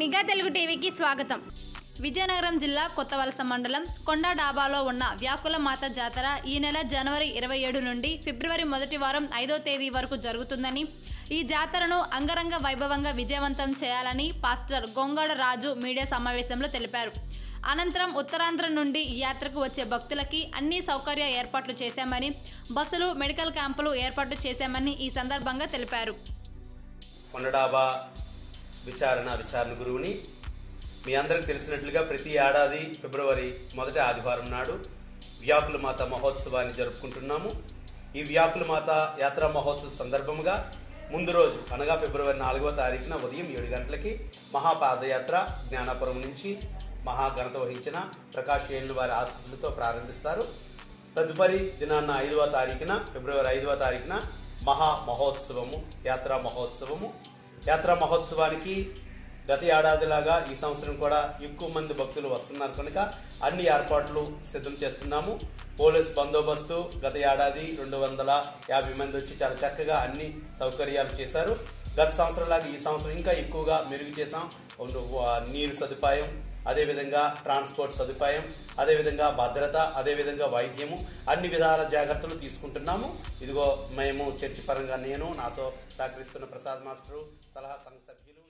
నిఘా తెలుగు టీవీకి స్వాగతం విజయనగరం జిల్లా కొత్తవలస మండలం కొండ డాబాలో ఉన్న వ్యాకుల మాత జాతర ఈ నెల జనవరి ఇరవై ఏడు నుండి ఫిబ్రవరి మొదటి వారం ఐదో తేదీ వరకు జరుగుతుందని ఈ జాతరను అంగరంగ వైభవంగా విజయవంతం చేయాలని పాస్టర్ గొంగడ రాజు మీడియా సమావేశంలో తెలిపారు అనంతరం ఉత్తరాంధ్ర నుండి ఈ యాత్రకు వచ్చే భక్తులకి అన్ని సౌకర్య ఏర్పాట్లు చేశామని బస్సులు మెడికల్ క్యాంపులు ఏర్పాటు చేశామని ఈ సందర్భంగా తెలిపారు కొండడాబా విచారణ విచారణ గురువుని మీ అందరికి తెలిసినట్లుగా ప్రతి ఏడాది ఫిబ్రవరి మొదటి ఆదివారం నాడు వ్యాకుల మాత మహోత్సవాన్ని జరుపుకుంటున్నాము ఈ వ్యాకుల మాత యాత్రా మహోత్సవ సందర్భంగా ముందు రోజు అనగా ఫిబ్రవరి నాలుగవ తారీఖున ఉదయం ఏడు గంటలకి మహాపాదయాత్ర జ్ఞానాపురం నుంచి మహాఘనత వహించిన ప్రకాష్ ఏళ్ళు వారి ఆశీస్సులతో ప్రారంభిస్తారు తదుపరి దినాన్న ఐదవ తారీఖున ఫిబ్రవరి ఐదవ తారీఖున మహా మహోత్సవము యాత్రా మహోత్సవము యాత్రా మహోత్సవానికి గత ఏడాదిలాగా ఈ సంవత్సరం కూడా ఎక్కువ మంది భక్తులు వస్తున్నారు కనుక అన్ని ఏర్పాట్లు సిద్ధం చేస్తున్నాము పోలీస్ బందోబస్తు గత ఏడాది రెండు వందల యాభై మంది వచ్చి చాలా చక్కగా అన్ని సౌకర్యాలు చేశారు గత సంవత్సరంలాగా ఈ సంవత్సరం ఇంకా ఎక్కువగా మెరుగు చేశాం నీరు సదుపాయం అదేవిధంగా ట్రాన్స్పోర్ట్ సదుపాయం అదేవిధంగా భద్రత అదేవిధంగా వైద్యము అన్ని విధాల జాగ్రత్తలు తీసుకుంటున్నాము ఇదిగో మేము చర్చి పరంగా నేను నాతో సహకరిస్తున్న ప్రసాద్ మాస్టరు సలహా సంఘ సభ్యులు